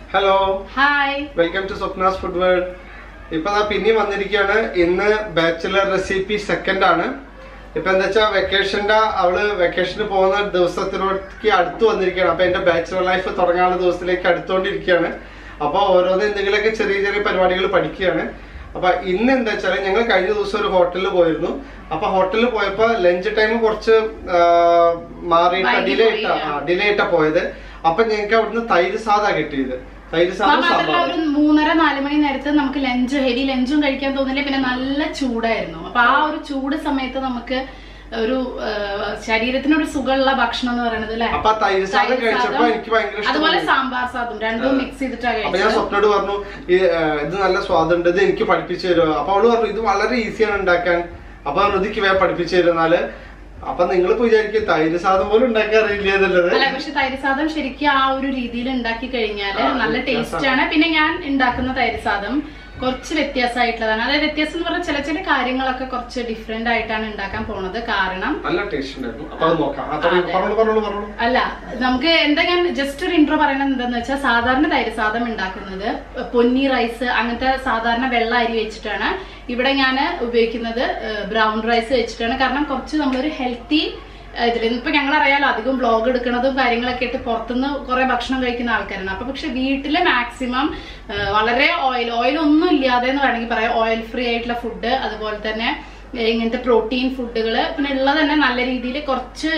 Hello hi welcome to Swapna's food world ഇപ്പൊ ദാ പിന്നെയും വന്നിരിക്കുകയാണ് ഇന്ന് ബാച്ചുലർ റെസിപ്പി സെക്കൻഡ് ആണ് ഇപ്പൊ എന്താ വെച്ചാൽ വെക്കേഷന്റെ അവള് വെക്കേഷന് പോകുന്ന ദിവസത്തിനോടേക്ക് അടുത്ത് വന്നിരിക്കുകയാണ് അപ്പൊ എന്റെ ബാച്ചുലർ ലൈഫ് തുടങ്ങാനുള്ള ദിവസത്തിലേക്ക് അടുത്തുകൊണ്ടിരിക്കുകയാണ് അപ്പൊ ഓരോന്ന് എന്തെങ്കിലുമൊക്കെ ചെറിയ ചെറിയ പരിപാടികൾ പഠിക്കുകയാണ് അപ്പൊ ഇന്ന് എന്താ വെച്ചാൽ ഞങ്ങൾ കഴിഞ്ഞ ദിവസം ഒരു ഹോട്ടലിൽ പോയിരുന്നു അപ്പൊ ഹോട്ടലിൽ പോയപ്പോ ലഞ്ച് ടൈം കുറച്ച് ആ, മാറിയിട്ട് വൈകി ഡിലേ പോയി, ഇട്ട ഡിലേ ഇട്ട പോയത് അപ്പൊ ഞങ്ങൾക്ക് അവിടുന്ന് തൈര് സാധാ കിട്ടിയത് തൈര് സാധം മാത്രമല്ല സാമ്പാർ ഒരു മൂന്നര നാല് മണി നേരത്ത് നമുക്ക് ലഞ്ച് ഹെവി ലഞ്ചും കഴിക്കാൻ തോന്നില്ല പിന്നെ നല്ല ചൂടായിരുന്നു അപ്പൊ ആ ഒരു ചൂട് സമയത്ത് നമുക്ക് ഒരു ആ, ശരീരത്തിനൊരു സുഖമുള്ള ഭക്ഷണം എന്ന് പറയുന്നത് അല്ലെ അപ്പൊ ആ തൈര് സാധം കഴിച്ചപ്പോ എനിക്ക് ഭയങ്കര അതുപോലെ ഇഷ്ടമായി സാമ്പാർ സാദം രണ്ടും മിക്സ് ചെയ്തിട്ടാ അപ്പൊ ഞാൻ കഴിച്ചത് സ്വപ്നോട് പറഞ്ഞു ഈ ആ, ഇത് നല്ല സ്വാദുണ്ട് ഇത് എനിക്ക് പഠിപ്പിച്ചു തരുമോ അപ്പൊ അവള് പറഞ്ഞു ഇത് വളരെ ഈസിയാണ് ഉണ്ടാക്കാൻ അപ്പൊ ഋതിക്ക് വേഗം പഠിപ്പിച്ചു തരുന്നാല് അപ്പൊ നിങ്ങളിപ്പോ വിചാരിക്കും തൈര് സാധം പോലും ഉണ്ടാക്കാൻ അറിയില്ല എന്നുള്ളത് അല്ല പക്ഷെ തൈര് സാദം ശരിക്കും ആ ഒരു രീതിയിൽ ഉണ്ടാക്കി കഴിഞ്ഞാല് ആ, നല്ല വ്യത്യാസമാണ്. ടേസ്റ്റ് ആണ് പിന്നെ ഞാൻ ഉണ്ടാക്കുന്ന തൈര് സാദം കുറച്ച് വ്യത്യാസമായിട്ടുള്ളതാണ് അതായത് വ്യത്യാസം എന്ന് പറഞ്ഞാൽ ചില ചില കാര്യങ്ങളൊക്കെ കുറച്ച് ഡിഫറെന്റ് ആയിട്ടാണ് ഉണ്ടാക്കാൻ പോണത് കാരണം നല്ല ടേസ്റ്റ് ഉണ്ടായിരുന്നു അപ്പൊ അത് നോക്കാം ആ, തുടങ്ങി. അതെ. പറഞ്ഞോളൂ പറഞ്ഞോളൂ പറഞ്ഞോളൂ അല്ല നമുക്ക് എന്താ ഞാൻ ജസ്റ്റ് ഒരു ഇൻട്രോ പറയുന്നത് എന്താന്ന് വെച്ചാൽ സാധാരണ തൈര് സാദം ഉണ്ടാക്കുന്നത് പൊന്നി റൈസ് അങ്ങനത്തെ സാധാരണ വെള്ള അരി വെച്ചിട്ടാണ് ഇവിടെ ഞാൻ ഉപയോഗിക്കുന്നത് ബ്രൗൺ റൈസ് വെച്ചിട്ടാണ് കാരണം കുറച്ച് നമ്മളൊരു ഹെൽത്തി ഇതിൽ ഇപ്പൊ ഞങ്ങൾ അറിയാലോ അധികം ബ്ലോഗ് എടുക്കുന്നതും കാര്യങ്ങളൊക്കെ ഇട്ട് പുറത്തുനിന്ന് കുറെ ഭക്ഷണം കഴിക്കുന്ന ആൾക്കാരാണ് അപ്പൊ പക്ഷെ വീട്ടില് മാക്സിമം വളരെ ഓയിൽ ഓയിൽ ഒന്നും ഇല്ലാതെ എന്ന് വേണമെങ്കിൽ പറയാം ഓയിൽ ഫ്രീ ആയിട്ടുള്ള ഫുഡ് അതുപോലെ തന്നെ ഏഹ് ഇങ്ങനത്തെ പ്രോട്ടീൻ ഫുഡുകൾ പിന്നെ ഉള്ളത് തന്നെ നല്ല രീതിയിൽ കുറച്ച്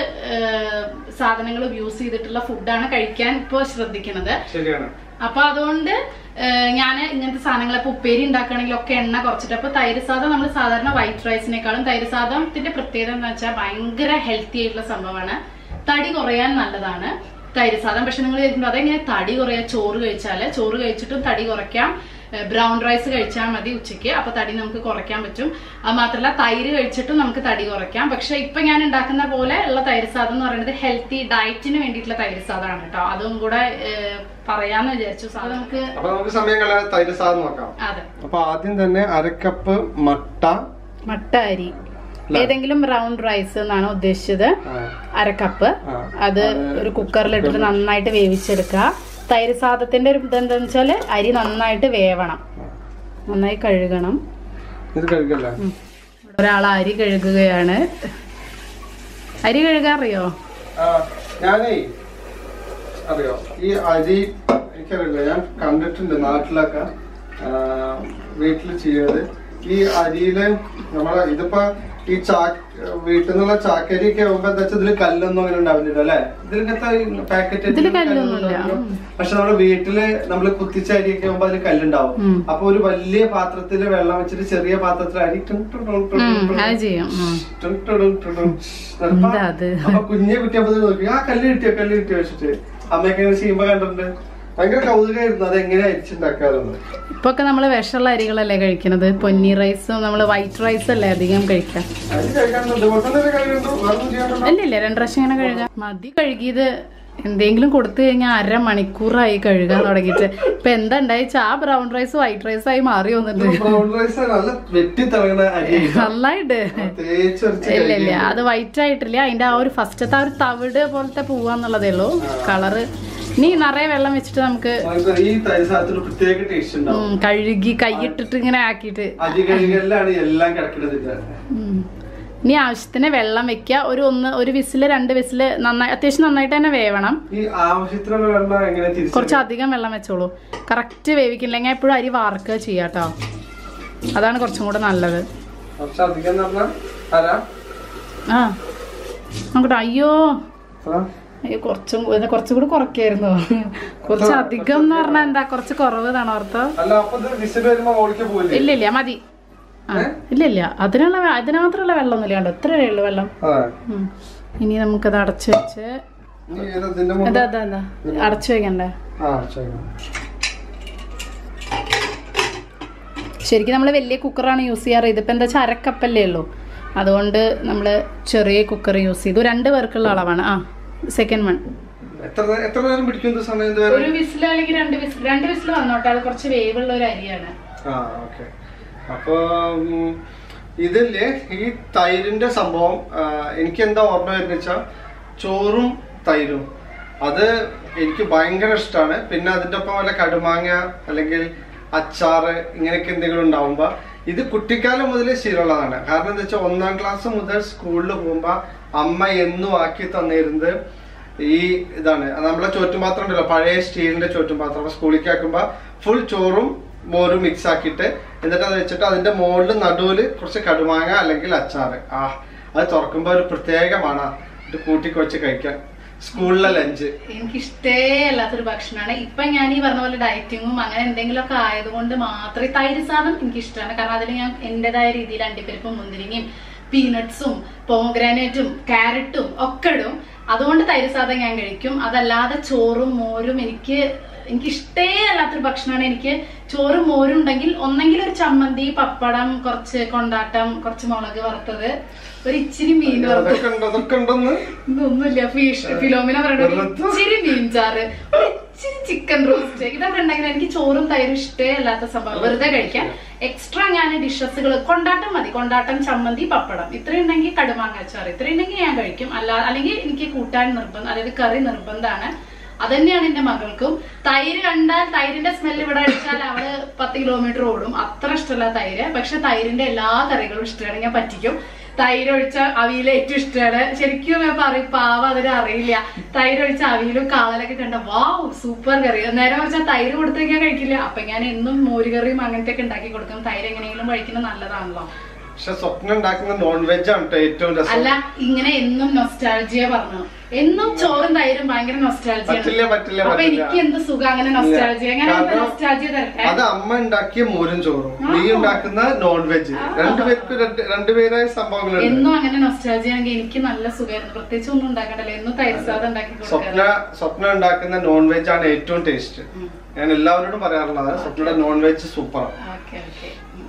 സാധനങ്ങൾ യൂസ് ചെയ്തിട്ടുള്ള ഫുഡാണ് കഴിക്കാൻ ഇപ്പോൾ ശ്രദ്ധിക്കുന്നത് ശരിയാണ് അപ്പൊ അതുകൊണ്ട് ഞാൻ ഇങ്ങനത്തെ സാധനങ്ങൾ ഇപ്പൊ ഉപ്പേരി ഉണ്ടാക്കുകയാണെങ്കിൽ ഒക്കെ എണ്ണ കുറച്ചിട്ട് അപ്പൊ തൈര് സാദം നമ്മൾ സാധാരണ വൈറ്റ് റൈസിനേക്കാളും തൈര് സാദത്തിന്റെ പ്രത്യേകത എന്ന് വെച്ചാൽ ഭയങ്കര ഹെൽത്തി ആയിട്ടുള്ള സംഭവമാണ് തടി കുറയാൻ നല്ലതാണ് തൈര് സാദം പക്ഷെ നിങ്ങൾ ചോദിക്കുമ്പോൾ അതെങ്ങനെ തടി കുറയാ ചോറ് കഴിച്ചാല് ചോറ് കഴിച്ചിട്ടും തടി കുറയ്ക്കാം ബ്രൗൺ റൈസ് കഴിച്ചാൽ മതി ഉച്ചയ്ക്ക് അപ്പൊ തടി നമുക്ക് കുറയ്ക്കാൻ പറ്റും അത് മാത്രമല്ല തൈര് കഴിച്ചിട്ടും നമുക്ക് തടി കുറയ്ക്കാം പക്ഷെ ഇപ്പൊ ഞാൻ ഉണ്ടാക്കുന്ന പോലെ ഉള്ള തൈര് സാദം എന്ന് പറയുന്നത് ഹെൽത്തി ഡയറ്റിന് വേണ്ടിയിട്ടുള്ള തൈര് സാദമാണ് കേട്ടോ അതും കൂടെ ഏഹ്, പറയാന്ന് വിചാരിച്ചു സാധനം നമുക്ക് അപ്പൊ നമുക്ക് സമയം കളയാതെ തൈര് സാധം നോക്കാം അതെ അപ്പൊ ആദ്യം തന്നെ അരക്കപ്പ് മട്ട മട്ട അരി ഏതെങ്കിലും റൗണ്ട് റൈസ് എന്നാണ് ഉദ്ദേശിച്ചത് ആ, അരക്കപ്പ് ആ. അത് ഒരു കുക്കറിലിട്ടിട്ട് നന്നായിട്ട് വേവിച്ചെടുക്കുക തൈര് സാദത്തിന്റെ ഒരു ഇതെന്താന്ന് വെച്ചാല് അരി നന്നായിട്ട് വേവണം നന്നായി കഴുകണം ഇത് കഴിക്കല്ലേ ഒരാൾ അരി കഴുകുകയാണ് അരി കഴുകാറിയോ ആ, ഞാനേ അറിയോ ഈ അരി എനിക്കറിയില്ല ഞാൻ കണ്ടിട്ടുണ്ട് നാട്ടിലൊക്കെ വീട്ടിൽ ചെയ്യുന്നത് ഈ അരിയില് നമ്മളെ ഇതിപ്പോ ഈ ചാക്ക് വീട്ടിൽ നിന്നുള്ള ചാക്കരി ഒക്കെ ആകുമ്പോ എന്താ വെച്ചാൽ ഇതില് കല്ലൊന്നും അങ്ങനെ ഉണ്ടാവില്ല അല്ലെ ഇതിലൊക്കെ പാക്കറ്റ് ഇതില് കല്ലൊന്നുമില്ല. പക്ഷെ നമ്മുടെ വീട്ടില് നമ്മള് കുത്തിച്ച അരിയൊക്കെ ആകുമ്പോ അതിൽ കല്ലുണ്ടാവും ഉം. അപ്പൊ ഒരു വലിയ പാത്രത്തില് വെള്ളം വെച്ചിട്ട് ചെറിയ പാത്രത്തിൽ അരി ടും ടും ടും ടും ടും ടും അത് ചെയ്യും ഉം. ടും ടും ടും ടും ടും. എന്താ അത്? അപ്പൊ കുഞ്ഞെ കുട്ടിയപ്പോ നോക്കി ആ കല്ല് കിട്ടിയോ കല്ല് കിട്ടിയോ വെച്ചിട്ട് അമ്മയൊക്കെ ഇങ്ങനെ ചെയ്യുമ്പോ കണ്ടിട്ടുണ്ട് ഭയങ്കര കൗതുകമായിരുന്നു അത് എങ്ങനെ അരിച്ചുണ്ടാക്കാറുണ്ട് ഇപ്പൊ ഒക്കെ നമ്മള് വിഷമുള്ള അരികളല്ലേ കഴിക്കുന്നത് പൊന്നി റൈസും നമ്മള് വൈറ്റ് റൈസ് അല്ലേ അധികം കഴിക്കാം അരി കഴിക്കാറുണ്ട് ഇതുപോലെ തന്നെ കഴിയുന്നുണ്ടോ വേറൊന്നും ചെയ്യാറുണ്ടോ ഇല്ല ഇല്ല രണ്ട് പ്രാവശ്യം ഇങ്ങനെ കഴുകാം മതി കഴുകിയത് എന്തെങ്കിലും കൊടുത്തു കഴിഞ്ഞാൽ അരമണിക്കൂറായി കഴുകാൻ തുടങ്ങിയിട്ട് ഇപ്പൊ എന്താ ഉണ്ടായിച്ച ആ ബ്രൗൺ റൈസ് വൈറ്റ് റൈസ് ആയി മാറി വന്നിട്ട് ബ്രൗൺ റൈസ് നല്ല വെട്ടി തിളങ്ങുന്ന അരി നന്നായിട്ട് തേച്ചൊരിച്ച് ഇല്ല ഇല്ല അത് വൈറ്റ് ആയിട്ടില്ല അതിന്റെ ആ ഒരു ഫസ്റ്റത്തെ ആ ഒരു തവിട് പോലത്തെ പോവാന്നുള്ളതേ ഉള്ളൂ കളറ് ഇനി നിറയെ വെള്ളം വെച്ചിട്ട് നമുക്ക് നമുക്ക് ഈ തൈസാത്തിന് പ്രത്യേക ടേസ്റ്റ് ഉണ്ടാവും ഉം, കഴുകി കൈയിട്ടിട്ട് ഇങ്ങനെ ആക്കിയിട്ട് അരി കഴുകലിലാണ് എല്ലാം കിടക്കുന്നത് ഇതിന്റെ. ഉം. ഇനി ആവശ്യത്തിന് വെള്ളം വെക്കുക ഒരു ഒന്ന് ഒരു വിസില് രണ്ട് വിസില് നന്നായി അത്യാവശ്യം നന്നായിട്ട് തന്നെ വേവണം ഈ ആവശ്യത്തിനുള്ള വെള്ളം എങ്ങനെ തിരിച്ചു കുറച്ച് അധികം വെള്ളം വെച്ചോളൂ കറക്റ്റ് വേവിക്കില്ലെങ്കിൽ എപ്പോഴും അരി വാർക്കുക ചെയ്യാട്ടോ അതാണ് കുറച്ചും കൂടെ നല്ലത് കുറച്ച് അധികം എന്ന് പറഞ്ഞാൽ ആരാ ആ നോക്കട്ടെ അയ്യോ ആ? അയ്യോ കുറച്ചും ഇത് കുറച്ചും കൂടി കുറയ്ക്കായിരുന്നു കുറച്ച് അധികം എന്ന് പറഞ്ഞാൽ എന്താ കുറച്ച് കുറവ് ഇതാണ് ഓർത്തോ അല്ല അപ്പൊ ഇത് വിസിൽ വരുമ്പോ ഓടിക്ക് പോവില്ലേ ഇല്ല ഇല്ല മതി ആ ഇല്ല ഇല്ല അതിനുള്ള വെ- അതിന് മാത്രമുള്ള വെള്ളമൊന്നുമില്ല കണ്ടോ ഇത്രയേ ഉള്ളൂ വെള്ളം അതെ ഉം. ഇനി നമുക്കത് അടച്ചു വെച്ച് ഇനി ഏതാ ഇതിന്റെ മുകളിൽ? അതാ അതാ അതാ അടച്ചു വെക്കണ്ടേ ആ ശരി ശരിക്കും നമ്മൾ വലിയ കുക്കറാണ് യൂസ് ചെയ്യാറ് ഇതിപ്പോൾ എന്താ വെച്ചാൽ അരക്കപ്പല്ലേ ഉള്ളൂ അതുകൊണ്ട് നമ്മൾ ചെറിയ കുക്കർ യൂസ് ചെയ്തു രണ്ട് പേർക്കുള്ള അളവാണ് ആ സെക്കൻഡ് വൺ എത്ര നേ- എത്ര നേരം പിടിക്കും ഇത് സമയം ഇതുവരെ ഒരു വിസിൽ അല്ലെങ്കിൽ രണ്ട് വിസിൽ രണ്ട് വിസിൽ വന്നോട്ടെ അത് കുറച്ച് വേവുള്ള ഒരു അരിയാണ് ആ ഓക്കെ അപ്പൊ ഉം, ഇതില്ലേ ഈ തൈരിന്റെ സംഭവം ആ, എനിക്ക് എന്താ ഓർമ്മ വരുന്ന വെച്ചാ ചോറും തൈരും അത് എനിക്ക് ഭയങ്കര ഇഷ്ടമാണ് പിന്നെ അതിന്റെ ഒപ്പം വല്ല കടുമാങ്ങ അല്ലെങ്കിൽ അച്ചാറ് ഇങ്ങനെയൊക്കെ എന്തെങ്കിലും ഉണ്ടാവുമ്പോ ഇത് കുട്ടിക്കാലം മുതൽ ശീലമുള്ളതാണ് കാരണം എന്താ വെച്ചാൽ ഒന്നാം ക്ലാസ് മുതൽ സ്കൂളിൽ പോകുമ്പോ അമ്മ എന്നും ആക്കി തന്നിരുന്നത് ഈ ഇതാണ് അത് നമ്മളെ ചോറ്റുപാത്രം ഉണ്ടല്ലോ പഴയ സ്റ്റീലിന്റെ ചോറ്റുപാത്രം അപ്പൊ സ്കൂളിലേക്ക് ആക്കുമ്പോ ഫുൾ ചോറും മോരും മിക്സ് ആക്കിയിട്ട് എന്നിട്ട് അത് വെച്ചിട്ട് അതിന്റെ മുകളിൽ നടുവില് കുറച്ച് കടുമാങ്ങ അല്ലെങ്കിൽ അച്ചാറ് ആ അത് തുറക്കുമ്പോ ഒരു പ്രത്യേകമാണ് ഇത് കൂട്ടിക്കൊച്ച് കഴിക്കാൻ സ്കൂളിലെ ലഞ്ച് എനിക്ക് ഇഷ്ടേ അല്ലാത്തൊരു ഭക്ഷണമാണ് ഇപ്പൊ ഞാൻ ഈ പറഞ്ഞ പോലെ ഡയറ്റിങ്ങും അങ്ങനെ എന്തെങ്കിലുമൊക്കെ ആയതുകൊണ്ട് മാത്രമേ തൈര് സാധനം എനിക്ക് ഇഷ്ടമാണ് കാരണം അതിൽ ഞാൻ എന്റേതായ രീതിയിൽ അണ്ടിപ്പരിപ്പും മുന്തിരിങ്ങയും പീനട്സും പോഗ്രാനേറ്റും ക്യാരറ്റും ഒക്കെ ഇടും അതുകൊണ്ട് തൈര് സാധനം ഞാൻ കഴിക്കും അതല്ലാതെ ചോറും മോരും എനിക്ക് എനിക്ക് ഇഷ്ടേ അല്ലാത്തൊരു ഭക്ഷണമാണ് എനിക്ക് ചോറും മോരും ഉണ്ടെങ്കിൽ ഒന്നെങ്കിൽ ഒരു ചമ്മന്തി പപ്പടം കുറച്ച് കൊണ്ടാട്ടം കുറച്ച് മുളക് വറുത്തത് ഒരു ഇച്ചിരി മീൻ വറുത്തത് അതൊക്കെ ഉണ്ട് അതൊക്കെ ഉണ്ടെന്ന് ഇതൊന്നുമില്ല ഫിഷ് ഫിലോമിന പറയുന്നത് ഒരു വെറുതെ. ഇച്ചിരി മീൻ ചാറ് ഒരു ഇച്ചിരി ചിക്കൻ റോസ്റ്റ് ഇതൊക്കെ ഉണ്ടെങ്കിൽ എനിക്ക് ചോറും തൈരും ഇഷ്ടേ അല്ലാത്ത സംഭവം വെറുതെ കഴിക്കാൻ എക്സ്ട്രാ ഞാൻ ഡിഷസുകൾ കൊണ്ടാട്ടം മതി കൊണ്ടാട്ടം ചമ്മന്തി പപ്പടം ഇത്രയും ഉണ്ടെങ്കിൽ കടുമാങ്ങ അച്ചാറ് ഇത്രയും ഉണ്ടെങ്കിൽ ഞാൻ കഴിക്കും അല്ല അല്ലെങ്കിൽ എനിക്ക് കൂട്ടാൻ നിർബന്ധം അതായത് കറി നിർബന്ധമാണ് അതന്നെയാണ് എന്റെ മകൾക്കും തൈര് കണ്ടാൽ തൈരിന്റെ സ്മെല്ല് ഇവിടെ അടിച്ചാൽ അവള് പത്ത് കിലോമീറ്റർ ഓടും അത്ര ഇഷ്ടമല്ല തൈര് പക്ഷെ തൈരിന്റെ എല്ലാ കറികളും ഇഷ്ടമാണ് ഞാൻ പറ്റിക്കും തൈര് ഒഴിച്ച അവിയൽ ഏറ്റവും ഇഷ്ടമാണ് ശരിക്കും ഞാൻ പറയും പാവ അതിന് അറിയില്ല തൈര് ഒഴിച്ച അവിയലും കാളലൊക്കെ കണ്ട വാവ് സൂപ്പർ കറി നേരെ വെച്ചാൽ തൈര് കൊടുത്തേക്കാൻ കഴിക്കില്ല അപ്പൊ ഞാൻ എന്നും മോരുകറിയും അങ്ങനത്തെ ഒക്കെ ഉണ്ടാക്കി കൊടുക്കും തൈര് എങ്ങനെയെങ്കിലും കഴിക്കുന്നത് നല്ലതാണല്ലോ പക്ഷെ സ്വപ്നം ഉണ്ടാക്കുന്ന നോൺ വെജ് ആണ് ട്ടോ ഏറ്റവും രസം അല്ല ഇങ്ങനെ എന്നും നൊസ്റ്റാൾജിയ പറഞ്ഞു എന്നും ചോറും തൈരും ഭയങ്കര നൊസ്റ്റാൾജിയ പറ്റില്ല പറ്റില്ല അപ്പൊ പറ്റില്ല എനിക്ക് എന്ത് സുഖം അങ്ങനെ നൊസ്റ്റാൾജിയ അങ്ങനെ കാരണം നൊസ്റ്റാൾജിയ തരട്ടെ അത് അമ്മ ഉണ്ടാക്കിയ മോരും ചോറും ആ. നീ ഉണ്ടാക്കുന്ന നോൺ വെജ് രണ്ടുപേർക്ക് രണ്ട് രണ്ടുപേരായ സംഭവങ്ങളുണ്ട് എന്നും അങ്ങനെ നൊസ്റ്റാൾജിയ ആണെങ്കിൽ എനിക്ക് നല്ല സുഖമായിരുന്നു പ്രത്യേകിച്ച് ഒന്നും ഉണ്ടാക്കണ്ടല്ലോ എന്നും തൈര് സാധം ഉണ്ടാക്കി സ്വപ്ന കൊടുക്കുക സ്വപ്ന ഉണ്ടാക്കുന്ന നോൺ വെജ് ആണ് ഏറ്റവും ടേസ്റ്റ് ഞാൻ എല്ലാവരോടും പറയാറുള്ളത് സ്വപ്നയുടെ നോൺ വെജ് സൂപ്പറാണ് ഓക്കെ ഓക്കെ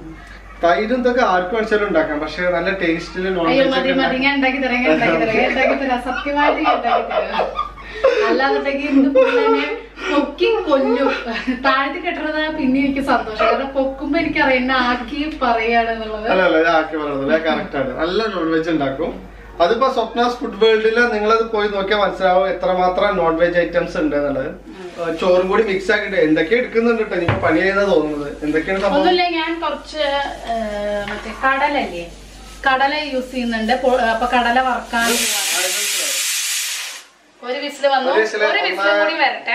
തൈരും ഇതൊക്കെ ആർക്കും വെച്ചാലും ഉണ്ടാക്കാം പക്ഷെ നല്ല ടേസ്റ്റില് നോൺ അയ്യോ വെജ് മതി മതി ഞാൻ ഉണ്ടാക്കി തരാം ഞാൻ ഉണ്ടാക്കി തരാം ഞാൻ ഉണ്ടാക്കി തരാം സത്യമായിട്ട് ഞാൻ ഉണ്ടാക്കി തരാം അല്ലാന്നുണ്ടെങ്കിൽ ഇന്ന് പുള്ളിനെ പൊക്കി കൊല്ലും താഴ്ത്തി കെട്ടുന്നത് പിന്നെ എനിക്ക് സന്തോഷം കാരണം പൊക്കുമ്പോ എനിക്കറിയാം എന്നെ ആക്കി പറയാണെന്നുള്ളത് അല്ല അല്ല ഞാൻ ആക്കി പറയുന്നത് കറക്റ്റ് ആണ് നല്ല നോൺ വെജ് ഉണ്ടാക്കും അതിപ്പോ സ്വപ്നാസ് ഫുഡ് വേൾഡില് നിങ്ങളത് പോയി നോക്കിയാൽ മനസ്സിലാവും എത്രമാത്രം നോൺ വെജ് ഐറ്റംസ് ഉണ്ട് എന്നുള്ളത് ഏഹ് ചോറും കൂടി മിക്സ് ആക്കിയിട്ട് എന്തൊക്കെ എടുക്കുന്നുണ്ട് കേട്ടോ എനിക്ക് പണി ചെയ്യുന്ന തോന്നുന്നത് എന്തൊക്കെയാണ് സംഭവം ഒന്നുമില്ല ഞാൻ കുറച്ച് ആ, മറ്റേ കടലല്ലേ കടല യൂസ് ചെയ്യുന്നുണ്ട് പൊ- അപ്പൊ കടല വറക്കാൻ പോവാണ്. ഒരു വിസിൽ വന്നു ഒരു വിസില് ഒരു വിസിൽ ഒന്ന് കൂടി വരട്ടെ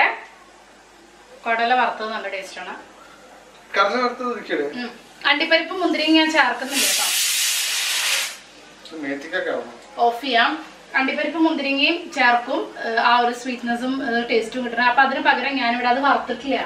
കടല വറുത്തത് നല്ല ടേസ്റ്റ് ആണ് കടല വറുത്തത് ഇരിക്കട്ടെ ഉം. അണ്ടിപ്പരിപ്പ് മുന്തിരിയും ഞാൻ ചേർക്കുന്നുണ്ട് കേട്ടോ മേത്തിക്കൊക്കെ ആവും ഓഫ് ചെയ്യാം അണ്ടിപ്പരിപ്പ് മുന്തിരിങ്ങയും ചേർക്കും ഏഹ് ആ ഒരു സ്വീറ്റ്നെസ്സും ടേസ്റ്റും കിട്ടണം അപ്പൊ അതിന് പകരം ഞാനിവിടെ അത് വറുത്തിട്ടില്ല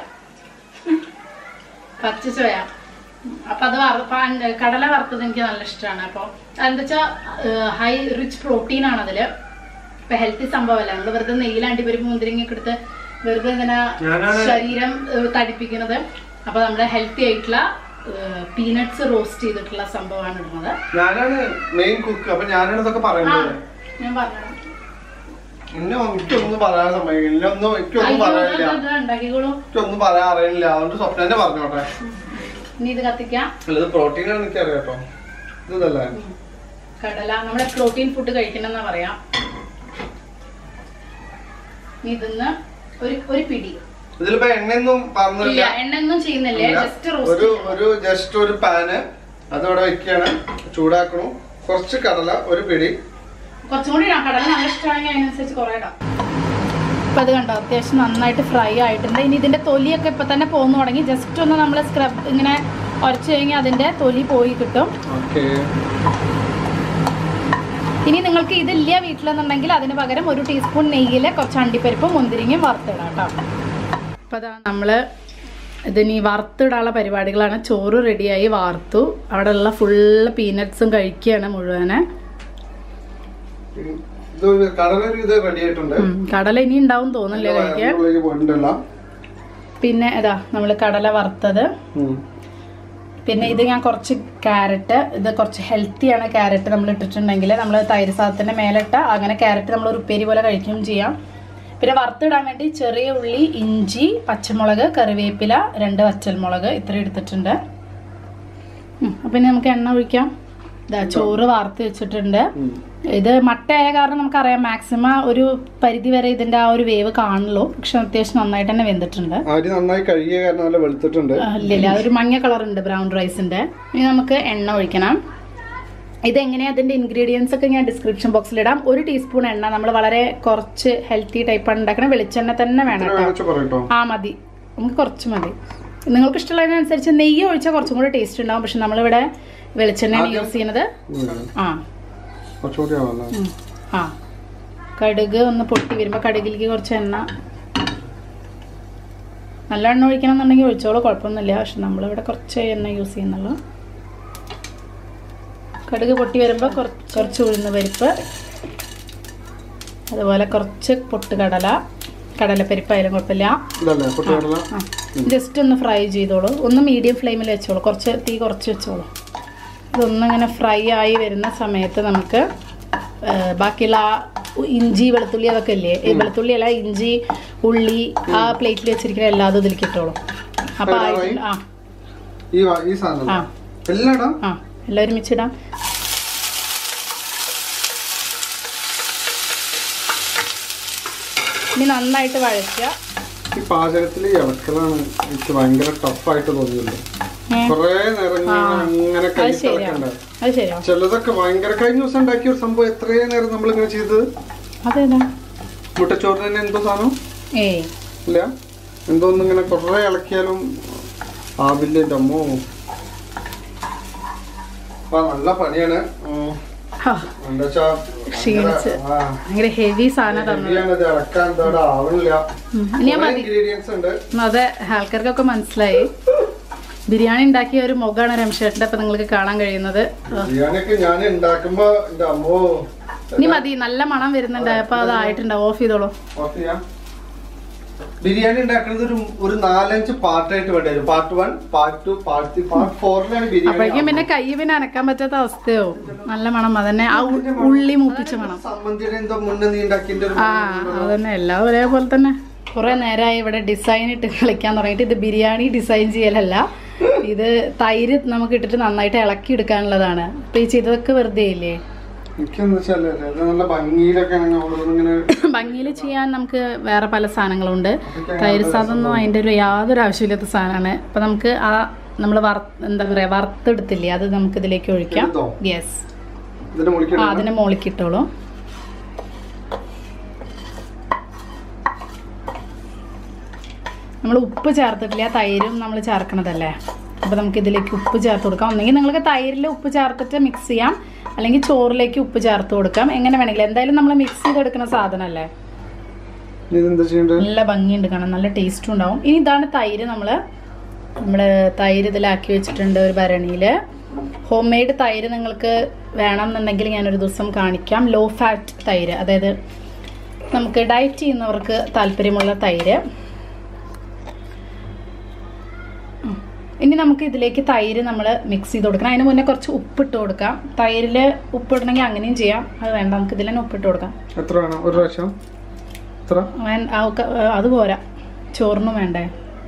പച്ച ചോയ അപ്പൊ അത് വറ- പ- അണ്ട- കടല വറുത്തത് എനിക്ക് നല്ല ഇഷ്ടമാണ് അപ്പൊ എന്താ വെച്ചാൽ ഹൈ റിച്ച് പ്രോട്ടീൻ ആണ് അതില് ഇപ്പൊ ഹെൽത്തി സംഭവമല്ല നമ്മള് വെറുതെ നെയ്യിൽ അണ്ടിപ്പരിപ്പ് മുന്തിരിങ്ങ ഒക്കെ എടുത്ത് വെറുതെ ഇങ്ങനെ ഞാനാണ് ശരീരം ഏഹ് തടിപ്പിക്കുന്നത് അപ്പൊ നമ്മുടെ ഹെൽത്തി ആയിട്ടുള്ള പീനട്സ് റോസ്റ്റ് ചെയ്തിട്ടുള്ള സംഭവമാണ് ഇടുന്നത് ഞാനാണ് മെയിൻ കുക്ക് അപ്പൊ ഞാനാണ് ഇതൊക്കെ ആ പറയുന്നത് ഞാൻ പറഞ്ഞു എന്നെ എനിക്കൊന്നും പറയാൻ സമയം ഇല്ലൊന്നും എനിക്കൊന്നും പറയാനില്ല ഉണ്ടാക്കിക്കോളൂ എനിക്കൊന്നും പറയാൻ അറിയില്ല അതുകൊണ്ട് സ്വപ്നന്റെ പറഞ്ഞോട്ടെ ഇനി ഇത് കത്തിക്കാം അല്ലത് പ്രോട്ടീൻ ആണ് എനിക്കറിയാം കേട്ടോ ഇതല്ലേ കടല നമ്മളെ പ്രോട്ടീൻ ഫുഡ് കഴിക്കണമെന്നാ പറയാം ഇനി ഇതിന്ന് ഒരു ഒരു പിടി ഇതിലിപ്പോ എണ്ണയൊന്നും ഇല്ല പറഞ്ഞില്ല എണ്ണൊന്നും ചെയ്യുന്നില്ലേ ഇല്ല. ജസ്റ്റ് ഒരു റോസ്റ്റ് ഒരു ജസ്റ്റ് ഒരു പാന് അതവിടെ വെക്കാണ് ചൂടാക്കണു കുറച്ച് കടല ഒരു പിടി കുറച്ചും കൂടി ഇടാം കടല നല്ല ഇഷ്ടമാണെങ്കിൽ അതിനനുസരിച്ച് കുറെ ഇടാം അപ്പൊ അത് കണ്ടോ അത്യാവശ്യം നന്നായിട്ട് ഫ്രൈ ആയിട്ടുണ്ട് ഇനി ഇതിന്റെ തൊലിയൊക്കെ ഇപ്പൊ തന്നെ പോന്നു തുടങ്ങി ജസ്റ്റ് ഒന്ന് നമ്മൾ സ്ക്രബ് ഇങ്ങനെ ഉരച്ചു കഴിഞ്ഞാൽ അതിന്റെ തൊലി പോയി കിട്ടും ഓക്കെ ഇനി നിങ്ങൾക്ക് ഇതില്ല വീട്ടിലെന്നുണ്ടെങ്കിൽ അതിന് പകരം ഒരു ടീസ്പൂൺ നെയ്യിൽ കുറച്ച് അണ്ടിപ്പരിപ്പും മുന്തിരിങ്ങയും വറുത്തിടാം കേട്ടോ അപ്പോൾ അതാ നമ്മൾ ഇതിനി വറുത്തിടാനുള്ള പരിപാടികളാണ് ചോറ് റെഡിയായി വാർത്തു അവിടെ ഉള്ള ഫുള്ള് പീനട്സും കഴിക്കുകയാണ് മുഴുവന് ഇത് കടല ഒരു ഇത് റെഡി ആയിട്ടുണ്ട് ഉം, കടല ഇനി ഉണ്ടാവും തോന്നില്ലേ കഴിക്കാൻ ഉള്ളിലേക്ക് പോയിട്ടുണ്ടല്ല പിന്നെ ഇതാ നമ്മൾ കടല വറുത്തത് പിന്നെ ഇത് ഞാൻ കുറച്ച് ക്യാരറ്റ് ഇത് കുറച്ച് ഹെൽത്തിയാണ് ക്യാരറ്റ് നമ്മൾ ഇട്ടിട്ടുണ്ടെങ്കിൽ നമ്മൾ തൈര് സാധനത്തിൻ്റെ മേലിട്ട അങ്ങനെ ക്യാരറ്റ് നമ്മൾ ഒരു ഉപ്പേരി പോലെ കഴിക്കുകയും ചെയ്യാം പിന്നെ വറുത്തിടാൻ വേണ്ടി ചെറിയ ഉള്ളി ഇഞ്ചി പച്ചമുളക് കറിവേപ്പില രണ്ട് വച്ചൽമുളക് ഇത്ര എടുത്തിട്ടുണ്ട് ഉം, അപ്പം ഇനി നമുക്ക് എണ്ണ ഒഴിക്കാം ഇതാ ചോറ് വാർത്ത് വെച്ചിട്ടുണ്ട് ഇത് മട്ടയായ കാരണം നമുക്കറിയാം മാക്സിമം ഒരു പരിധി വരെ ഇതിന്റെ ആ ഒരു വേവ് കാണുള്ളൂ പക്ഷെ അത്യാവശ്യം നന്നായിട്ട് തന്നെ വെന്തിട്ടുണ്ട് അരി നന്നായി കഴുകിയ കാരണം നല്ല വെളുത്തിട്ടുണ്ട് ആ, ഇല്ല ഇല്ല അതൊരു മഞ്ഞ കളർ ഉണ്ട് ബ്രൗൺ റൈസിന്റെ ഇനി നമുക്ക് എണ്ണ ഒഴിക്കണം ഇതെങ്ങനെയാ അതിന്റെ ഇൻഗ്രീഡിയൻസ് ഒക്കെ ഞാൻ ഡിസ്ക്രിപ്ഷൻ ബോക്സിൽ ഇടാം ഒരു ടീസ്പൂൺ എണ്ണ നമ്മൾ വളരെ കുറച്ച് ഹെൽത്തി ടൈപ്പാണ് ഉണ്ടാക്കണം വെളിച്ചെണ്ണ തന്നെ വേണം എത്ര കേട്ടോ വേണമെന്ന് വെച്ചാ പറയട്ടോ ആ മതി നമുക്ക് കുറച്ച് മതി നിങ്ങൾക്ക് ഇഷ്ടമുള്ളതിനനുസരിച്ച് നെയ്യ് ഒഴിച്ചാൽ കുറച്ചും കൂടെ ടേസ്റ്റ് ഉണ്ടാവും പക്ഷെ നമ്മളിവിടെ വെളിച്ചെണ്ണയാണ് യൂസ് ചെയ്യുന്നത് ഉം. ആ കുറച്ചുകൂടി ആവല്ലോ ഉം. ആ കടുക് ഒന്ന് പൊട്ടി വരുമ്പോൾ കടുകിലേക്ക് കുറച്ച് എണ്ണ നല്ല എണ്ണ ഒഴിക്കണം എന്നുണ്ടെങ്കിൽ ഒഴിച്ചോളൂ കുഴപ്പമൊന്നുമില്ല പക്ഷെ നമ്മളിവിടെ കുറച്ച് എണ്ണ യൂസ് ചെയ്യുന്നുള്ളൂ കടുക് പൊട്ടി വരുമ്പോൾ കുറച്ച് ഉഴുന്ന് പരിപ്പ് അതുപോലെ കുറച്ച് പൊട്ടുകടല കടലപ്പരിപ്പായാലും കുഴപ്പമില്ല ഇതല്ലേ പൊട്ടുകടല ജസ്റ്റ് ഒന്ന് ഫ്രൈ ചെയ്തോളൂ ഒന്ന് മീഡിയം ഫ്ലെയിമിൽ വെച്ചോളൂ കുറച്ച് തീ കുറച്ച് വെച്ചോളൂ ഇതൊന്നിങ്ങനെ ഫ്രൈ ആയി വരുന്ന സമയത്ത് നമുക്ക് ആ, ബാക്കിയുള്ള ആ ഇഞ്ചി വെളുത്തുള്ളി അതൊക്കെ ഇല്ലേ ഈ വെളുത്തുള്ളി അല്ല ഇഞ്ചി ഉള്ളി ആ പ്ലേറ്റിൽ വെച്ചിരിക്കുന്ന എല്ലാതും ഇതിലേക്ക് ഇട്ടോളൂ അപ്പൊ ഫ്രൈ ആയിട്ടില്ല ആ ഈ വാ- ഈ സാധനം ആ എല്ലാം ഇടാം ആ എല്ലാം ഒരുമിച്ചിടാം ഇനി നന്നായിട്ട് വഴറ്റുക ഈ പാചകത്തിൽ ഇളക്കലാണ് എനിക്ക് ഭയങ്കര ടഫായിട്ട് തോന്നിയല്ലോ ഏ, കൊറേ നേരം ഇങ്ങനെ അങ്ങനെ കൈ അത് ശരിയാ തിളക്കണ്ട അത് ശരിയാ ചിലതൊക്കെ ഭയങ്കര കഴിഞ്ഞ ദിവസം ഉണ്ടാക്കിയ ഒരു സംഭവം എത്രയും നേരം നമ്മൾ ഇങ്ങനെ ചെയ്തത് അതേതാ മുട്ടച്ചോറിന് തന്നെ എന്തോ സാധനം ഏയ് ഇല്ല എന്തോ ഒന്ന് ഇങ്ങനെ കൊറേ ഇളക്കിയാലും ആവില്ല എൻ്റെ അമ്മോ അപ്പൊ നല്ല പണിയാണ് ഉം. ഹാ, എന്താ വെച്ചാ ക്ഷീണിച്ച്. ആ, ഭയങ്കര ഹെവി സാധനം തന്നു ഹെവിയാണ് ഇത് ഇളക്കാൻ എന്താ ഇവിടെ ആവണില്ല ഉം. ഇനി ഞാൻ മതി ഇൻഗ്രീഡിയൻസ് ഉണ്ട് അതെ ആൾക്കാർക്കൊക്കെ മനസ്സിലായി ബിരിയാണി ഉണ്ടാക്കിയ ഒരു മുഖമാണ് രമേശേട്ടൻ്റെ ഇപ്പൊ നിങ്ങൾക്ക് കാണാൻ കഴിയുന്നത് ബിരിയാണിയൊക്കെ ഞാൻ ഉണ്ടാക്കുമ്പോ എന്റെ അമ്മോ ഇനി മതി നല്ല മണം വരുന്നുണ്ട് അപ്പൊ അതായിട്ടുണ്ടാവും ഓഫ് ചെയ്തോളൂ ഓഫ് ചെയ്യാം ബിരിയാണി ഉണ്ടാക്കുന്നത് ഒരു ഒരു നാലഞ്ച് പാർട്ടായിട്ട് വേണ്ടി വരും part one part two part three part ഫോറിലാണ് അപ്പോഴേക്കും ബിരിയാണി പിന്നെ കൈ പിന്നെ അനക്കാൻ പറ്റാത്ത അവസ്ഥയാവും നല്ല മണം അതന്നെ ആ ഉ- ഉള്ളി മൂപ്പിച്ച മണം സമ്മന്തിയുടെ എന്തോ മുന്നേ നീ ഉണ്ടാക്കിന്റെ ഒരു ആ അതന്നെ എല്ലാം ഒരേപോലെ തന്നെ കുറെ നേരമായി ഇവിടെ ഡിസൈൻ ഇട്ട് കളിക്കാൻ തുടങ്ങിയിട്ട് ഇത് ബിരിയാണി ഡിസൈൻ ചെയ്യലല്ല ഇത് തൈര് നമുക്ക് ഇട്ടിട്ട് നന്നായിട്ട് ഇളക്കി എടുക്കാനുള്ളതാണ് അപ്പൊ ഈ ചെയ്തതൊക്കെ വെറുതെ ഇല്ലേ എനിക്കെന്ന് വെച്ചാല് അത് നല്ല ഭംഗിയിലൊക്കെ ആണെങ്കിൽ ഓരോന്നിങ്ങനെ ഭംഗിയിൽ ചെയ്യാൻ നമുക്ക് വേറെ പല സാധനങ്ങളുണ്ട് തൈര് സാധനമൊന്നും അതിൻ്റെ ഒരു യാതൊരു ആവശ്യമില്ലാത്ത സാധനമാണ് അപ്പം നമുക്ക് ആ നമ്മൾ വറ എന്താ പറയുക വറുത്തെടുത്തില്ലേ അത് നമുക്ക് ഇതിലേക്ക് ഒഴിക്കാം എടുത്തോ? യെസ് ഇതിന്റെ ആ മുളിക്കണം അതിനെ മുകളിലേക്ക് ഇട്ടോളൂ നമ്മൾ ഉപ്പ് ചേർത്തിട്ടില്ല തൈരും നമ്മൾ ചേർക്കണതല്ലേ അപ്പോൾ നമുക്ക് ഇതിലേക്ക് ഉപ്പ് ചേർത്ത് കൊടുക്കാം ഒന്നെങ്കിൽ നിങ്ങൾക്ക് തൈരിൽ ഉപ്പ് ചേർത്തിട്ട് മിക്സ് ചെയ്യാം അല്ലെങ്കിൽ ചോറിലേക്ക് ഉപ്പ് ചേർത്ത് കൊടുക്കാം എങ്ങനെ വേണമെങ്കിലും എന്തായാലും നമ്മൾ മിക്സ് ചെയ്തെടുക്കുന്ന സാധനമല്ലേ ഇനി ഇതെന്താ ചെയ്യണ്ടത് നല്ല ഭംഗിയുണ്ട് കാണാൻ നല്ല ടേസ്റ്റും ഉണ്ടാവും ഇനി ഇതാണ് തൈര് നമ്മൾ നമ്മൾ തൈര് ഇതിലാക്കി വെച്ചിട്ടുണ്ട് ഒരു ഭരണിയിൽ ഹോം മെയ്ഡ് തൈര് നിങ്ങൾക്ക് വേണമെന്നുണ്ടെങ്കിൽ ഞാനൊരു ദിവസം കാണിക്കാം ലോ ഫാറ്റ് തൈര് അതായത് നമുക്ക് ഡയറ്റ് ചെയ്യുന്നവർക്ക് താല്പര്യമുള്ള തൈര് ഉം. ഇനി നമുക്ക് ഇതിലേക്ക് തൈര് നമ്മൾ മിക്സ് ചെയ്ത് കൊടുക്കണം അതിന് മുന്നേ കുറച്ച് ഉപ്പിട്ട് കൊടുക്കാം തൈരിൽ ഉപ്പിടണമെങ്കിൽ അങ്ങനെയും ചെയ്യാം അത് വേണ്ട നമുക്ക് ഇതിൽ തന്നെ ഉപ്പിട്ട് കൊടുക്കാം എത്ര വേണം ഒരു പ്രാവശ്യം എത്ര വേൻ- ആ ഒക്കെ, ഏ, അത് പോരാ ചോറിനും വേണ്ടേ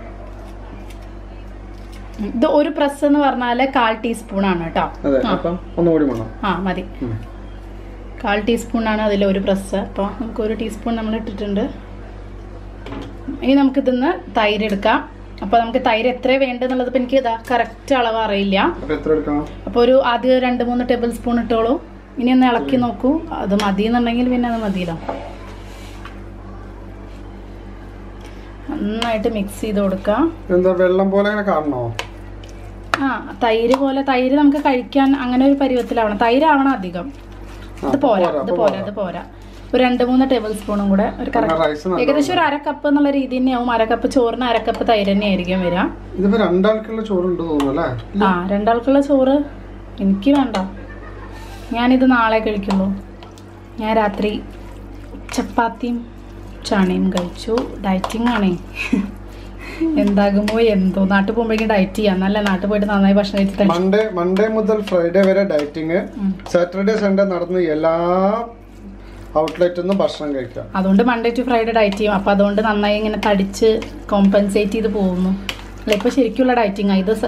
ഉം, ഇത് ഒരു പ്രസ് എന്ന് പറഞ്ഞാല് കാൽ ടീസ്പൂൺ ആണ് കേട്ടോ അതെ ആ. അപ്പം ഒന്നുകൂടി വേണം ആ മതി ഉം. കാൽ ടീസ്പൂൺ ആണ് അതിൽ ഒരു പ്രസ് അപ്പോൾ നമുക്ക് ഒരു ടീസ്പൂൺ നമ്മൾ ഇട്ടിട്ടുണ്ട് ഇനി നമുക്ക് ഇതിന്ന് തൈര് എടുക്കാം അപ്പോൾ നമുക്ക് തൈര് എത്ര വേണ്ടെന്നുള്ളത് ഇപ്പം എനിക്ക് ഇതാ കറക്റ്റ് അളവ് അറിയില്ല അപ്പൊ എത്ര എടുക്കണം അപ്പോൾ ഒരു ആദ്യം രണ്ട് മൂന്ന് ടേബിൾ സ്പൂൺ ഇട്ടോളൂ ഇനി ഒന്ന് ഇളക്കി നോക്കൂ അത് മതി എന്നുണ്ടെങ്കിൽ പിന്നെ അത് മതിയല്ലോ നന്നായിട്ട് മിക്സ് ചെയ്ത് കൊടുക്കാം എന്താ വെള്ളം പോലെ അങ്ങനെ കാണണോ ആ തൈര് പോലെ തൈര് നമുക്ക് കഴിക്കാൻ അങ്ങനെ ഒരു പരുവത്തിലാവണം തൈരാവണം അധികം ആ, ഇത് അപ്പൊ പോരാ പോരാ, ഇത് അപ്പൊ പോരാ ഇത് പോരാ ഒരു രണ്ട് മൂന്ന് ടേബിൾ സ്പൂണും കൂടെ ഒരു കാരണം കറക്റ്റ് റൈസ് നല്ല ഏകദേശം ഒരു അര കപ്പ് എന്നുള്ള രീതി തന്നെയാവും അര കപ്പ് ചോറിന് അര കപ്പ് തൈര് തന്നെ ആയിരിക്കും വരിക ഇതിപ്പോ രണ്ടാൾക്കുള്ള ചോറുണ്ട് തോന്നുന്നു അല്ലേ ആ രണ്ടാൾക്കുള്ള ചോറ് എനിക്ക് വേണ്ട ഞാനിത് നാളെ കഴിക്കുള്ളൂ ഞാൻ രാത്രി ചപ്പാത്തിയും ചാണയും കഴിച്ചു ഡയറ്റിംഗ് ആണേ എന്താകുമ്പോ എന്തോ നാട്ടിൽ പോകുമ്പോഴേക്കും ഡയറ്റ് ചെയ്യാം നല്ല നാട്ടിൽ പോയിട്ട് നന്നായി ഭക്ഷണം കഴിച്ച് തടി- മൺഡേ മൺഡേ മുതൽ ഫ്രൈഡേ വരെ ഡയറ്റിങ് ഉം. സാറ്റർഡേ സൺഡേ നടന്ന് എല്ലാ ഔട്ട്ലെറ്റിൽ നിന്നും ഭക്ഷണം കഴിക്കാം അതുകൊണ്ട് മൺഡേ ടു ഫ്രൈഡേ ഡയറ്റ് ചെയ്യും അപ്പോൾ അതുകൊണ്ട് നന്നായി ഇങ്ങനെ തടിച്ച് കോമ്പൻസേറ്റ് ചെയ്ത് പോകുന്നു അല്ല ഇപ്പോൾ ശരിക്കുള്ള ഡയറ്റിംഗ് ഇത് സ-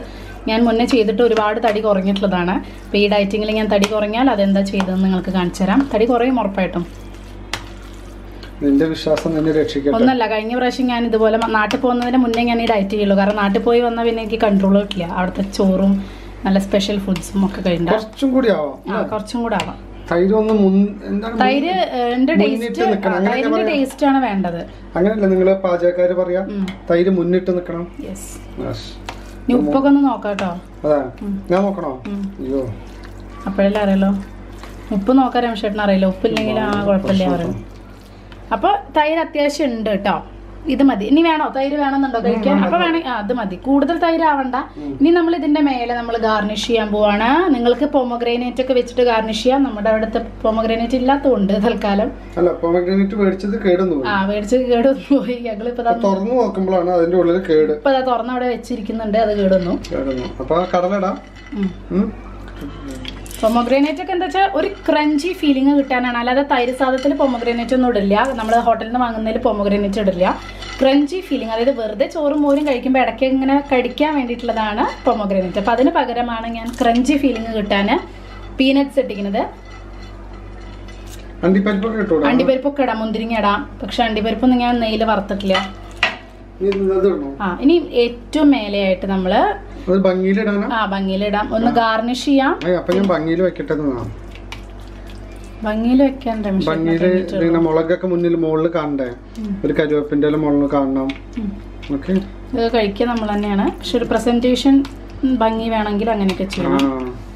ഞാൻ മുന്നേ ചെയ്തിട്ട് ഒരുപാട് തടി കുറഞ്ഞിട്ടുള്ളതാണ് അപ്പോൾ ഈ ഡയറ്റിങ്ങിൽ ഞാൻ തടി കുറഞ്ഞാൽ അതെന്താ ചെയ്തതെന്ന് നിങ്ങൾക്ക് കാണിച്ചു തരാം തടി കുറയും ഉറപ്പായിട്ടും നിന്റെ വിശ്വാസം നിന്നെ രക്ഷിക്കട്ടെ ഒന്നല്ല കഴിഞ്ഞ പ്രാവശ്യം ഞാൻ ഇതുപോലെ മ- നാട്ടിൽ പോകുന്നതിന് മുന്നേ ഞാൻ ഈ ഡയറ്റ് ചെയ്യുള്ളൂ കാരണം നാട്ടിൽ പോയി വന്നാൽ പിന്നെ എനിക്ക് കൺട്രോൾ കിട്ടില്ല അവിടുത്തെ ചോറും നല്ല സ്പെഷ്യൽ ഫുഡ്സും ഒക്കെ കഴിഞ്ഞ കുറച്ചും കൂടി ആവാം ആ കുറച്ചും കൂടെ ആവാം തൈര് ഒന്ന് മുൻ എന്താണ് തൈര് എന്റെ മുന്നിട്ട് ടേസ്റ്റ് നിൽക്കണം. അങ്ങനെയൊക്കെ തൈരിന്റെ പറയാം. ടേസ്റ്റ് ആണ് വേണ്ടത് അങ്ങനെയല്ല നിങ്ങള് പാചകക്കാര് പറയാ തൈര് മുന്നിട്ട് നിക്കണം യെസ് Yes. ഇനി ഉപ്പൊക്കെ ഒന്ന് നോക്കാം കേട്ടോ അതാ ഞാൻ നോക്കണോ അയ്യോ അപ്പോഴല്ലേ അറിയാലോ ഉപ്പ് നോക്കാൻ രമേശേട്ടൻ അറിയില്ല ഉപ്പില്ലെങ്കിൽ ആ കുഴപ്പമില്ല പറയും അപ്പൊ തൈര് അത്യാവശ്യം ഉണ്ട് കേട്ടോ ഇത് മതി ഇനി വേണോ തൈര് വേണമെന്നുണ്ടോ കഴിക്കാൻ അപ്പൊ വേണമെങ്കിൽ ആ അത് മതി കൂടുതൽ തൈര് ആവണ്ട ഇനി നമ്മൾ ഇതിന്റെ മേലെ നമ്മൾ ഗാർണിഷ് ചെയ്യാൻ പോവാണ് നിങ്ങൾക്ക് പൊമഗ്രാനേറ്റ് ഒക്കെ വെച്ചിട്ട് ഗാർണിഷ് ചെയ്യാം നമ്മുടെ അവിടുത്തെ പൊമഗ്രാനേറ്റ് ഇല്ലാത്തതുകൊണ്ട് തൽക്കാലം അല്ല പൊമഗ്രാനൈറ്റ് മേടിച്ചത് കേടുന്നു പോയി ആ മേടിച്ച് കേടൊന്നു പോയി ഞങ്ങളിപ്പോ ദാ- തുറന്നു നോക്കുമ്പോഴാണ് അതിന്റെ ഉള്ളിൽ കേട് ഇപ്പൊ ദാ തുറന്ന് അവിടെ വെച്ചിരിക്കുന്നുണ്ട് അത് കേടുന്നു കേടുന്നു അപ്പൊ ആ കടലിടാം ഉം. ഉം. പൊമഗ്രാനേറ്റ് ഒക്കെ എന്താ വെച്ചാൽ ഒരു ക്രഞ്ചി ഫീലിംഗ് കിട്ടാനാണ് അല്ലാതെ തൈര് സാധത്തിൽ പൊമഗ്രാനേറ്റ് ഒന്നും ഇടില്ല നമ്മൾ ഹോട്ടലിൽ നിന്ന് വാങ്ങുന്നതിൽ പൊമഗ്രാനേറ്റ് ഇടില്ല ക്രഞ്ചി ഫീലിംഗ് അതായത് വെറുതെ ചോറും മോരും കഴിക്കുമ്പോൾ ഇടയ്ക്ക് ഇങ്ങനെ കടിക്കാൻ വേണ്ടിയിട്ടുള്ളതാണ് പൊമഗ്രാനേറ്റ് അപ്പം അതിന് പകരമാണ് ഞാൻ ക്രഞ്ചി ഫീലിംഗ് കിട്ടാൻ പീനട്ട്സ് ഇട്ടിരിക്കുന്നത് അണ്ടിപ്പരിപ്പൊക്കെ ഇട്ടൂടാ അണ്ടിപ്പരിപ്പൊക്കെ ഇടാം മുന്തിരിങ്ങ ഇടാം പക്ഷെ അണ്ടിപ്പരിപ്പൊന്നും ഞാൻ നെയ്യിൽ വറുത്തിട്ടില്ല നീ ഇത് ഇടണോ ആ ഇനി ഏറ്റവും മേലെയായിട്ട് നമ്മൾ അത് ഭംഗിയിലിടാനാ ആ ഭംഗിയിലിടാം ഒന്ന് ഗാർണിഷ് ചെയ്യാം അയ്യ അപ്പൊ ഞാൻ ഭംഗിയിൽ വെക്കട്ടെ എന്നാ ഭംഗിയിൽ വെക്കാൻ രമേശ് ഭംഗിയില് ഇങ്ങനെ മുളകൊക്കെ മുന്നിൽ മുകളിൽ കാണണ്ടേ ഒരു കരുവേപ്പിന്റെ മുകളിൽ കാണണം ഓക്കെ ഇത് കഴിക്കുക നമ്മൾ തന്നെയാണ് പക്ഷെ ഒരു പ്രസന്റേഷൻ ഭംഗി വേണമെങ്കിൽ അങ്ങനെയൊക്കെ ചെയ്യണം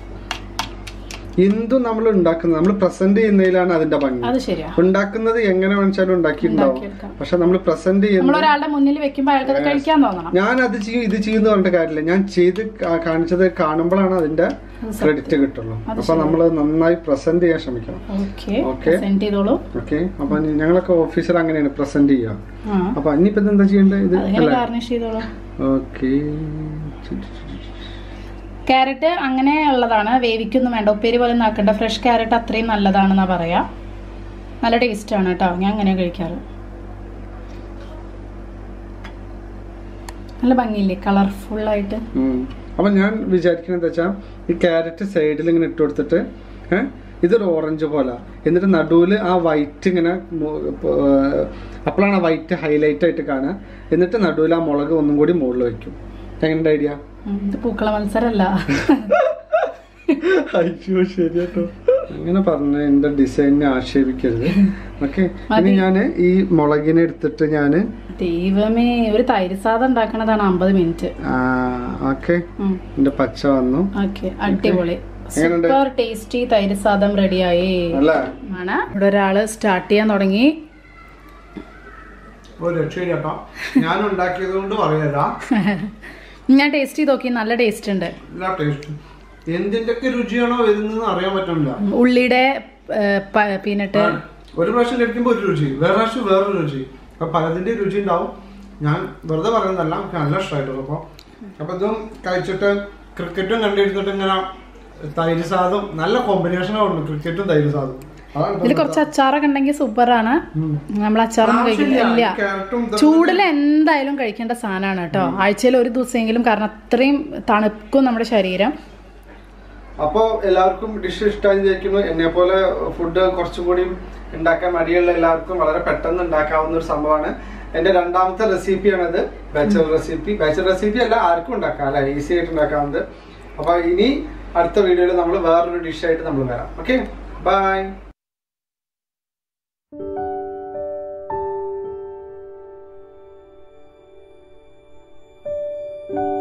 എന്തും നമ്മൾ ഉണ്ടാക്കുന്നത് നമ്മൾ പ്രസന്റ് ചെയ്യുന്നതിലാണ് അതിന്റെ ഭംഗി അത് ശരിയാ ഉണ്ടാക്കുന്നത് എങ്ങനെ വേണിച്ചാലും ഉണ്ടാക്കിയിട്ടുണ്ടാവും ഉണ്ടാക്കിയെടുക്കാം. പക്ഷെ നമ്മൾ പ്രസന്റ് ചെയ്യുന്ന നമ്മൾ ഒരാളുടെ മുന്നിൽ വെക്കുമ്പോൾ അയാൾക്ക് അത് കഴിക്കാൻ തോന്നണം ഞാൻ അത് ചെയ്യും ഇത് ചെയ്യുന്ന പറഞ്ഞിട്ട് കാര്യമില്ല ഞാൻ ചെയ്ത് കാ- കാണിച്ചത് കാണുമ്പോഴാണ് അതിന്റെ ക്രെഡിറ്റ് കിട്ടുള്ളൂ അപ്പൊ നമ്മൾ നന്നായി പ്രസന്റ് ചെയ്യാൻ ശ്രമിക്കണം ഓക്കെ Okay. സെൻഡ് ചെയ്തോളൂ ഓക്കെ അപ്പൊ ഇനി ഞങ്ങളൊക്കെ ഓഫീസിൽ അങ്ങനെയാണ് പ്രസന്റ് ചെയ്യുക ആ അപ്പൊ ഇനിയിപ്പോ ഇത് എന്താ ചെയ്യേണ്ടത് ഇത് അതിങ്ങനെ അല്ലേ ഗാർണിഷ് ചെയ്തോളൂ ഓക്കെ ക്യാരറ്റ് അങ്ങനെ ഉള്ളതാണ് വേവിക്കൊന്നും വേണ്ട ഉപ്പേരി പോലെ നാക്കണ്ട ഫ്രഷ് ക്യാരറ്റ് അത്രയും നല്ലതാണെന്നാ പറയാ നല്ല ടേസ്റ്റ് ആണ് കേട്ടോ ഞാൻ അങ്ങനെ കഴിക്കാറ് നല്ല ഭംഗിയില്ലേ കളർഫുൾ ആയിട്ട് അപ്പൊ ഞാൻ വിചാരിക്കുന്നത് വെച്ചാ ഈ ക്യാരറ്റ് സൈഡിൽ ഇങ്ങനെ ഇട്ട് കൊടുത്തിട്ട് ഏഹ് ഇതൊരു ഓറഞ്ച് പോലെ എന്നിട്ട് നടുവിൽ ആ വൈറ്റ് ഇങ്ങനെ മു- പ- ഏഹ് അപ്പോഴാണ് ആ വൈറ്റ് ഹൈലൈറ്റ് ആയിട്ട് കാണുക എന്നിട്ട് നടുവിൽ ആ മുളക് ഒന്നും കൂടി മുകളിൽ വെക്കും എങ്ങനെ ഐഡിയ ഉം, ഇത് പൂക്കള മത്സരമല്ല അയ്യോ ശരിയാട്ടോ അങ്ങനെ പറഞ്ഞ എന്റെ ഡിസൈനിനെ ആക്ഷേപിക്കരുത് ഓക്കെ ഇനി ഞാന് ഈ മുളകിനെ എടുത്തിട്ട് ഞാന് ദൈവമേ ഒരു തൈര് സാധം ഉണ്ടാക്കണതാണ് അമ്പത് മിനിറ്റ് ഓക്കെ എന്റെ പച്ച വന്നു ഓക്കെ അടിപൊളി എങ്ങനുണ്ട്? സൂപ്പർ ടേസ്റ്റി തൈര് സാദം റെഡിയായി അല്ല ആണ് ഇവിടെ ഒരാള് സ്റ്റാർട്ട് ചെയ്യാൻ തുടങ്ങി ഒരു രക്ഷയില്ലാട്ടോ ഞാൻ ഉണ്ടാക്കിയത് കൊണ്ട് പറയല്ല ഞാൻ ടേസ്റ്റ് ചെയ്ത് നോക്കി നല്ല ടേസ്റ്റ് ഉണ്ട് എല്ലാ ടേസ്റ്റും എന്തിന്റെ ഒക്കെ രുചിയാണോ വരുന്നത് അറിയാൻ പറ്റില്ല ഉള്ളിയുടെ പീനട്ട് ഒരു പ്രാവശ്യം കഴിക്കുമ്പോൾ ഒരു രുചി വേറെ പ്രാവശ്യം വേറൊരു രുചി അപ്പൊ പലതിന്റെ രുചി ഉണ്ടാവും ഞാൻ വെറുതെ പറയുന്നതല്ല എനിക്ക് നല്ല ഇഷ്ടമായിട്ടുള്ളൂ അപ്പൊ അപ്പൊ ഇതും കഴിച്ചിട്ട് ക്രിക്കറ്റും കണ്ടിരുന്നിട്ട് ഇങ്ങനെ തൈര് സാദം നല്ല കോമ്പിനേഷനാണ് ഉണ്ട് ക്രിക്കറ്റും തൈര് സാദം അതാണ് ഇതിൽ കുറച്ച് അച്ചാറൊക്കെ ഉണ്ടെങ്കിൽ സൂപ്പറാണ് നമ്മൾ അച്ചാറൊന്നും കഴിക്കില്ല ഇല്ല ക്യാരറ്റും ചൂടിൽ എന്തായാലും കഴിക്കേണ്ട സാധനമാണ് കേട്ടോ ആഴ്ചയിൽ ഒരു ദിവസമെങ്കിലും കാരണം അത്രയും തണുക്കും നമ്മുടെ ശരീരം അപ്പോൾ എല്ലാവർക്കും ഡിഷ് ഇഷ്ടമായി വിചാരിക്കുന്നു എന്നെ പോലെ ഫുഡ് കുറച്ചും കൂടി ഉണ്ടാക്കാൻ മടിയുള്ള എല്ലാവർക്കും വളരെ പെട്ടെന്ന് ഉണ്ടാക്കാവുന്ന ഒരു സംഭവമാണ് എന്റെ രണ്ടാമത്തെ റെസിപ്പിയാണത് ബാച്ചലർ റെസിപ്പി ബാച്ചലർ റെസിപ്പി അല്ല ആർക്കും ഉണ്ടാക്കാം അല്ലെ ഈസി ആയിട്ട് ഉണ്ടാക്കാവുന്നത് അപ്പൊ ഇനി അടുത്ത വീഡിയോയിൽ നമ്മൾ വേറൊരു ഡിഷായിട്ട് നമ്മൾ വരാം ഓക്കെ ബൈ ആ